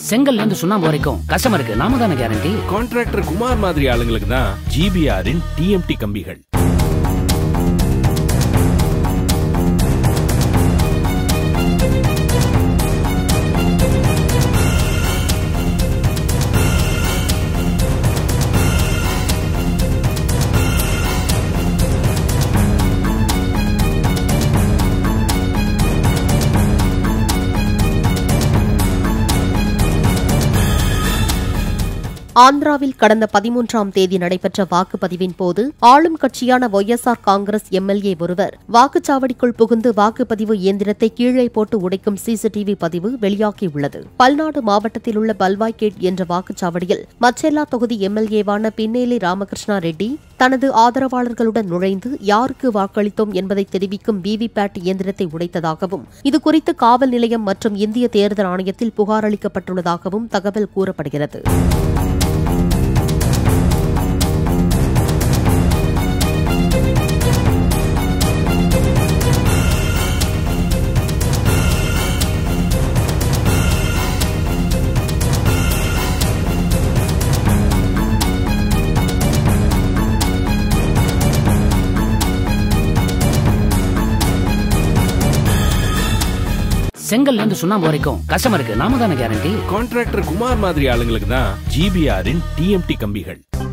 செங்கல்ல இருந்து சுண்ணாம்பு வரைக்கும் கஸ்டமருக்கு நாம தானே கேரண்டி கான்ட்ராக்டர் குமார் மாதிரி ஆளுங்களுக்கு தான் ஜிபிஆரின் டிஎம்டி கம்பிகள் ஆந்திராவில் கடந்த பதிமூன்றாம் தேதி நடைபெற்ற வாக்குப்பதிவின் போது ஆளும் கட்சியான ஒய்எஸ்ஆர் காங்கிரஸ் எம்எல்ஏ ஒருவர் வாக்குச்சாவடிக்குள் புகுந்து வாக்குப்பதிவு இயந்திரத்தை கீழே போட்டு உடைக்கும் சிசிடிவி பதிவு வெளியாகியுள்ளது பல்நாடு மாவட்டத்தில் உள்ள பல்வாய்கேட் என்ற வாக்குச்சாவடியில் மச்சேலா தொகுதி எம்எல்ஏவான பின்னேலி ராமகிருஷ்ணா ரெட்டி தனது ஆதரவாளர்களுடன் நுழைந்து யாருக்கு வாக்களித்தோம் என்பதை தெரிவிக்கும் விவிபேட் இயந்திரத்தை உடைத்ததாகவும் இதுகுறித்து காவல் நிலையம் மற்றும் இந்திய தேர்தல் ஆணையத்தில் புகார் அளிக்கப்பட்டுள்ளதாகவும் தகவல் கூறப்படுகிறது செங்கல்ல இருந்து சுண்ணாம்பு வரைக்கும் கஸ்டமருக்கு நாம தானே கேரண்டி கான்ட்ராக்டர் குமார் மாதிரி ஆளுங்களுக்கு தான் ஜிபிஆரின் டிஎம்டி கம்பிகள்